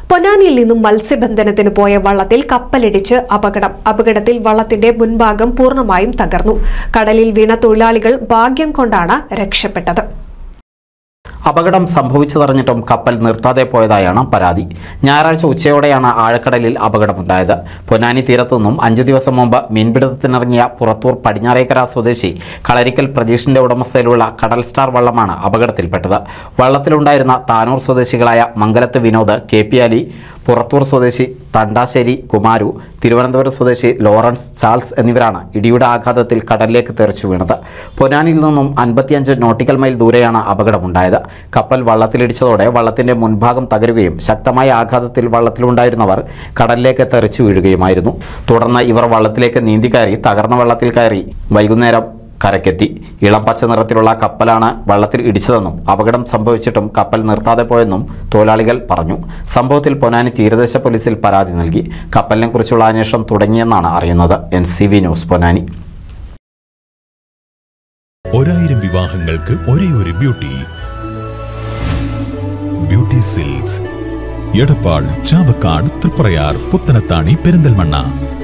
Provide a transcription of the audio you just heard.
പൊന്നാനിയിൽ നിന്നും മത്സ്യബന്ധനത്തിന് പോയ വള്ളത്തിൽ കപ്പലിടിച്ച് അപകടം അപകടത്തിൽ വള്ളത്തിന്റെ മുൻഭാഗം പൂർണ്ണമായും തകർന്നു കടലിൽ വീണ തൊഴിലാളികൾ ഭാഗ്യം കൊണ്ടാണ് രക്ഷപ്പെട്ടത് അപകടം സംഭവിച്ചതറിഞ്ഞിട്ടും കപ്പൽ നിർത്താതെ പോയതായാണ് പരാതി ഞായറാഴ്ച ഉച്ചയോടെയാണ് ആഴക്കടലിൽ അപകടമുണ്ടായത് പൊന്നാനി തീരത്തുനിന്നും അഞ്ച് ദിവസം മുമ്പ് മീൻപിടുത്തത്തിനിറങ്ങിയ പുറത്തൂർ പടിഞ്ഞാറേക്കര സ്വദേശി കളരിക്കൽ പ്രതീഷിന്റെ ഉടമസ്ഥയിലുള്ള കടൽ സ്റ്റാർ വള്ളമാണ് അപകടത്തിൽപ്പെട്ടത് വള്ളത്തിലുണ്ടായിരുന്ന താനൂർ സ്വദേശികളായ മംഗലത്ത് വിനോദ് കെ പി അലി പുറത്തൂർ സ്വദേശി തണ്ടാശ്ശേരി കുമാരു തിരുവനന്തപുരം സ്വദേശി ലോറൻസ് ചാൾസ് എന്നിവരാണ് ഇടിയുടെ ആഘാതത്തിൽ കടലിലേക്ക് തെറിച്ചു വീണത് പൊന്നാനിയിൽ നിന്നും അൻപത്തിയഞ്ച് നോട്ടിക്കൽ മൈൽ ദൂരെയാണ് അപകടമുണ്ടായത് കപ്പൽ വള്ളത്തിലിടിച്ചതോടെ വള്ളത്തിന്റെ മുൻഭാഗം തകരുകയും ശക്തമായ ആഘാതത്തിൽ വള്ളത്തിലുണ്ടായിരുന്നവർ കടലിലേക്ക് തെറിച്ചു വീഴുകയുമായിരുന്നു തുടർന്ന് ഇവർ വള്ളത്തിലേക്ക് നീന്തിക്കയറി തകർന്ന വള്ളത്തിൽ കയറി വൈകുന്നേരം കരക്കെത്തി ഇളം പച്ച നിറത്തിലുള്ള കപ്പലാണ് വള്ളത്തിൽ ഇടിച്ചതെന്നും അപകടം സംഭവിച്ചിട്ടും കപ്പൽ നിർത്താതെ പോയെന്നും തൊഴിലാളികൾ പറഞ്ഞു സംഭവത്തിൽ പൊന്നാനി തീരദേശ പോലീസിൽ പരാതി നൽകി കപ്പലിനെ കുറിച്ചുള്ള അന്വേഷണം തുടങ്ങിയെന്നാണ് അറിയുന്നത് N C V news Ponnani ഒരായിരം വിവാഹങ്ങൾക്ക് ഒരേ ഒരു beauty beauty silks Edappal Chavakkad Triprayar Puthanathani Perinthalmanna